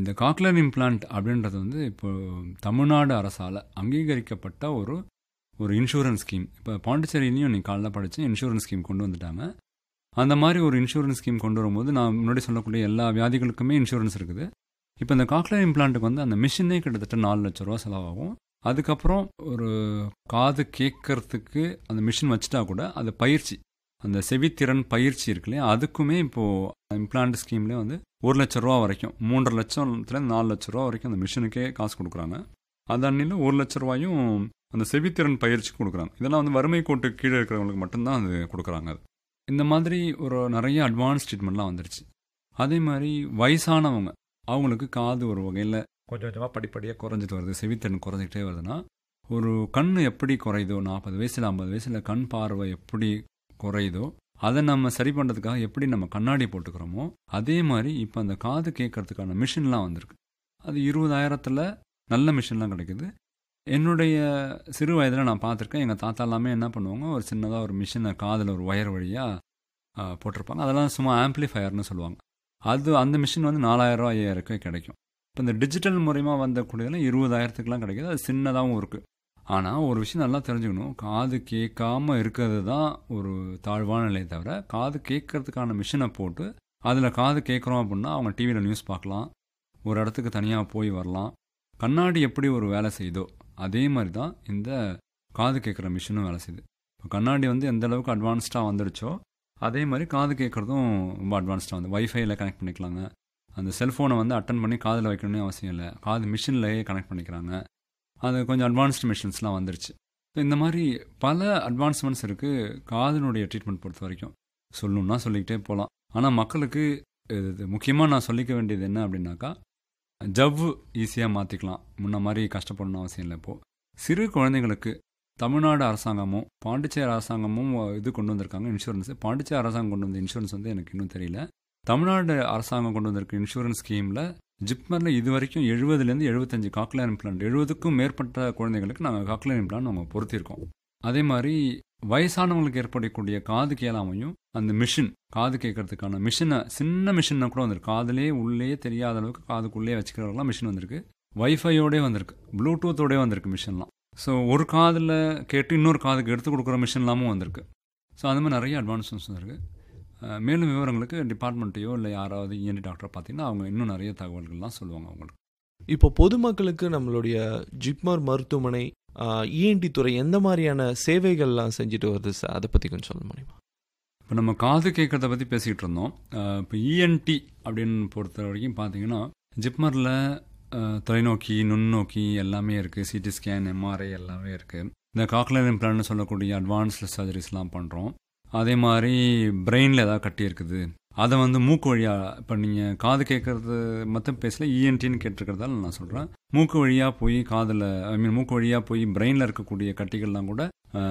இந்த cochlear implant அப்படின்றது வந்து இப்போ தமிழ்நாடு அரசால் அங்கீகரிக்கப்பட்ட ஒரு ஒரு இன்சூரன்ஸ் ஸ்கீம் இப்போ பாண்டிச்சேரியிலையும் நீ காலைல படித்து இன்சூரன்ஸ் ஸ்கீம் கொண்டு வந்துட்டாங்க அந்த மாதிரி ஒரு இன்சூரன்ஸ் ஸ்கீம் கொண்டு வரும்போது நான் முன்னாடி சொல்லக்கூடிய எல்லா வியாதிகளுக்குமே இன்சூரன்ஸ் இருக்குது இப்போ இந்த காக்லர் இம்ப்ளான்ட்டுக்கு வந்து அந்த மிஷினே கிட்டத்தட்ட நாலு லட்ச ரூபா செலவாகும் அதுக்கப்புறம் ஒரு காது கேட்கறதுக்கு அந்த மிஷின் வச்சுட்டா கூட அது பயிற்சி அந்த செவித்திறன் பயிற்சி இருக்கு இல்லையா அதுக்குமே இப்போது இம்ப்ளான்ட் ஸ்கீம்லேயே வந்து ஒரு லட்ச ரூபா வரைக்கும் மூன்றரை லட்சத்துலேருந்து நாலு லட்ச ரூபா வரைக்கும் அந்த மிஷினுக்கே காசு கொடுக்குறாங்க அது அன்னில ஒரு லட்ச ரூபாயும் அந்த செவித்திறன் பயிற்சி கொடுக்குறாங்க இதெல்லாம் வந்து வறுமை கோட்டு கீழே இருக்கிறவங்களுக்கு மட்டும்தான் அது கொடுக்குறாங்க அது இந்த மாதிரி ஒரு நிறைய அட்வான்ஸ் ட்ரீட்மெண்ட்லாம் வந்துருச்சு அதே மாதிரி வயசானவங்க அவங்களுக்கு காது ஒரு வகையில் கொஞ்சம் கொஞ்சமாக படிப்படியாக குறைஞ்சிட்டு வருது செவித்திறன் குறைஞ்சிக்கிட்டே வருதுன்னா ஒரு கண் எப்படி குறையுதோ நாற்பது வயசில் ஐம்பது வயசில் கண் பார்வை எப்படி குறையுதோ அதை நம்ம சரி பண்ணுறதுக்காக எப்படி நம்ம கண்ணாடி போட்டுக்கிறோமோ அதே மாதிரி இப்போ அந்த காது கேட்கறதுக்கான மிஷின்லாம் வந்திருக்கு அது இருபதாயிரத்தில் நல்ல மிஷின்லாம் கிடைக்குது என்னுடைய சிறு வயதில் நான் பார்த்துருக்கேன் எங்கள் தாத்தா எல்லாமே என்ன பண்ணுவாங்க ஒரு சின்னதாக ஒரு மிஷினை காதில் ஒரு ஒயர் வழியாக போட்டிருப்பாங்க அதெல்லாம் சும்மா ஆம்ப்ளிஃபயர்னு சொல்லுவாங்க அது அந்த மிஷின் வந்து நாலாயிரரூவா ஐயாயிரக்கு கிடைக்கும் இப்போ இந்த டிஜிட்டல் மூலிமா வந்தக்கூடியதெல்லாம் இருபதாயிரத்துக்குலாம் கிடைக்குது அது சின்னதாகவும் இருக்குது ஆனால் ஒரு விஷயம் நல்லா தெரிஞ்சுக்கணும் காது கேட்காம இருக்கிறது தான் ஒரு தாழ்வான நிலையை தவிர காது கேட்கறதுக்கான மிஷினை போட்டு அதில் காது கேட்குறோம் அப்படின்னா அவங்க டிவியில் நியூஸ் பார்க்கலாம் ஒரு இடத்துக்கு தனியாக போய் வரலாம் கண்ணாடி எப்படி ஒரு வேலை செய்தோ அதே மாதிரி தான் இந்த காது கேட்குற மிஷினும் வேலை செய்யுது இப்போ கண்ணாடி வந்து எந்த அளவுக்கு அட்வான்ஸ்டாக வந்துடுச்சோ அதே மாதிரி காது கேட்குறதும் ரொம்ப அட்வான்ஸ்டாக வந்து வைஃபைல கனெக்ட் பண்ணிக்கலாங்க அந்த செல்ஃபோனை வந்து அட்டன் பண்ணி காதில் வைக்கணும்னு அவசியம் இல்லை காது மிஷின்லேயே கனெக்ட் பண்ணிக்கிறாங்க அது கொஞ்சம் அட்வான்ஸ்டு மிஷின்ஸ்லாம் வந்துருச்சு ஸோ இந்த மாதிரி பல அட்வான்ஸ்மெண்ட்ஸ் இருக்குது காதினுடைய ட்ரீட்மெண்ட் பொறுத்த வரைக்கும் சொல்லணும்னா சொல்லிக்கிட்டே போகலாம் ஆனால் மக்களுக்கு இது முக்கியமாக நான் சொல்லிக்க வேண்டியது என்ன அப்படின்னாக்கா ஜவ்வு ஈஸியாக மாற்றிக்கலாம் முன்ன மாதிரி கஷ்டப்படணும் அவசியம் இல்லை இப்போது சிறு குழந்தைங்களுக்கு தமிழ்நாடு அரசாங்கமும் பாண்டிச்சேரி அரசாங்கமும் இது கொண்டு வந்திருக்காங்க இன்சூரன்ஸ் பாண்டிச்சேரி அரசாங்கம் கொண்டு வந்த இன்சூரன்ஸ் வந்து எனக்கு இன்னும் தெரியல தமிழ்நாடு அரசாங்கம் கொண்டு வந்திருக்க இன்சூரன்ஸ் ஸ்கீமில் ஜிப்மரில் இது வரைக்கும் எழுபதுலேருந்து எழுபத்தஞ்சு காக்லர் இம்ப்ளான்ட் எழுபதுக்கும் மேற்பட்ட குழந்தைங்களுக்கு நாங்கள் காக்லர் இம்ப்ளான்ட் நம்ம பொருத்தியிருக்கோம் அதே மாதிரி வயசானவங்களுக்கு ஏற்படக்கூடிய காது கேளாமையும் அந்த மிஷின் காது கேட்கறதுக்கான மிஷினை சின்ன மிஷினை கூட வந்திருக்கு காதுலே உள்ளே தெரியாத அளவுக்கு காதுக்குள்ளே வச்சுக்கிறவங்களாம் மிஷின் வந்திருக்கு வைஃபையோடே வந்திருக்கு ப்ளூடூத்தோடே வந்திருக்கு மிஷின்லாம் ஸோ ஒரு காதில் கேட்டு இன்னொரு காதுக்கு எடுத்து கொடுக்குற மிஷின்லாமும் வந்திருக்கு ஸோ அந்த மாதிரி நிறைய அட்வான்ஸ்மெண்ட்ஸ் இருக்குது மேலும் விவரங்களுக்கு டிபார்ட்மெண்ட்டையோ இல்லை யாராவது இஎன்டி டாக்டரை பார்த்தீங்கன்னா அவங்க இன்னும் நிறைய தகவல்கள்லாம் சொல்லுவாங்க அவங்களுக்கு இப்போ பொதுமக்களுக்கு நம்மளுடைய ஜிப்மர் மருத்துவமனை இஎன்டி துறை எந்த மாதிரியான சேவைகள்லாம் செஞ்சுட்டு வருது சார் அதை பற்றி கொஞ்சம் சொல்ல முடியுமா இப்போ நம்ம காது கேட்குறத பற்றி பேசிக்கிட்டு இருந்தோம் இப்போ இஎன்டி அப்படின்னு பொறுத்த வரைக்கும் பார்த்தீங்கன்னா ஜிப்மரில் தொலைநோக்கி நுண்ணோக்கி எல்லாமே இருக்குது சிடி ஸ்கேன் எம்ஆர்ஐ எல்லாமே இருக்குது இந்த காக்லர் இம்ப்ளான்னு சொல்லக்கூடிய அட்வான்ஸ்டு சர்ஜரிஸ்லாம் பண்ணுறோம் அதே மாதிரி பிரெயினில் ஏதாவது கட்டி இருக்குது அதை வந்து மூக்கு வழியாக இப்போ நீங்கள் காது கேட்குறது மற்ற பேசல இஎன்டின்னு கேட்டிருக்கிறதால நான் சொல்கிறேன் மூக்கு வழியாக போய் காதில் ஐ மீன் மூக்கு வழியாக போய் பிரெயினில் இருக்கக்கூடிய கட்டிகள்லாம் கூட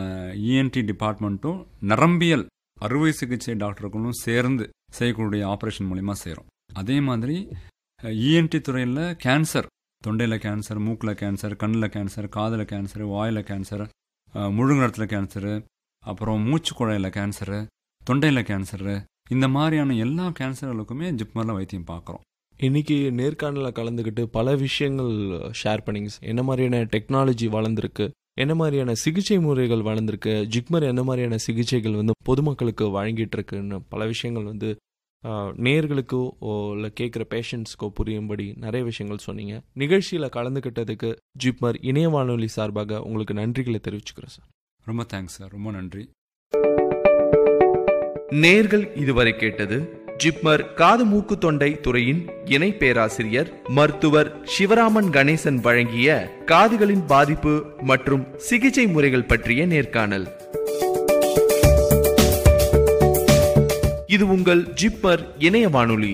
இஎன்டி டிபார்ட்மெண்ட்டும் நரம்பியல் அறுவை சிகிச்சை டாக்டர்களும் சேர்ந்து செய்யக்கூடிய ஆப்ரேஷன் மூலிமா சேரும் அதே மாதிரி இஎன்டி துறையில் கேன்சர் தொண்டையில் கேன்சர் மூக்கில் கேன்சர் கண்ணில் கேன்சர் காதில் கேன்சர் வாயில் கேன்சர் முழுங்கடத்தில் கேன்சரு அப்புறம் மூச்சு குழாயில் கேன்சரு தொண்டையில் கேன்சரு இந்த மாதிரியான எல்லா கேன்சர்களுக்குமே ஜிப்மரில் வைத்தியம் பார்க்குறோம் இன்னைக்கு நேர்காணலில் கலந்துக்கிட்டு பல விஷயங்கள் ஷேர் பண்ணிங்க என்ன மாதிரியான டெக்னாலஜி வளர்ந்துருக்கு என்ன மாதிரியான சிகிச்சை முறைகள் வளர்ந்துருக்கு ஜிக்மர் என்ன மாதிரியான சிகிச்சைகள் வந்து பொதுமக்களுக்கு வழங்கிட்டு இருக்குன்னு பல விஷயங்கள் வந்து நேர்களுக்கோ இல்லை கேட்குற பேஷண்ட்ஸ்க்கோ புரியும்படி நிறைய விஷயங்கள் சொன்னீங்க நிகழ்ச்சியில் கலந்துக்கிட்டதுக்கு ஜிப்மர் இணைய வானொலி சார்பாக உங்களுக்கு நன்றிகளை தெரிவிச்சுக்கிறேன் சார் ரொம்ப தேங்க்ஸ் சார் ரொம்ப நன்றி நேர்கள் இதுவரை கேட்டது ஜிப்மர் காது மூக்கு தொண்டை துறையின் இணை பேராசிரியர் மருத்துவர் சிவராமன் கணேசன் வழங்கிய காதுகளின் பாதிப்பு மற்றும் சிகிச்சை முறைகள் பற்றிய நேர்காணல் இது உங்கள் ஜிப்மர் இணைய வானொலி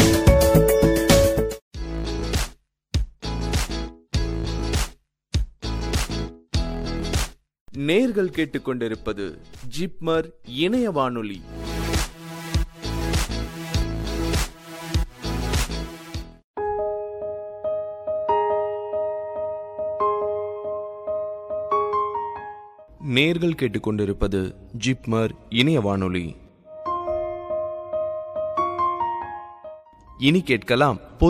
நேர்கள் கேட்டுக்கொண்டிருப்பது ஜிப்மர் இணைய வானொலி நேர்கள் கேட்டுக்கொண்டிருப்பது ஜிப்மர் இணைய வானொலி இனி கேட்கலாம்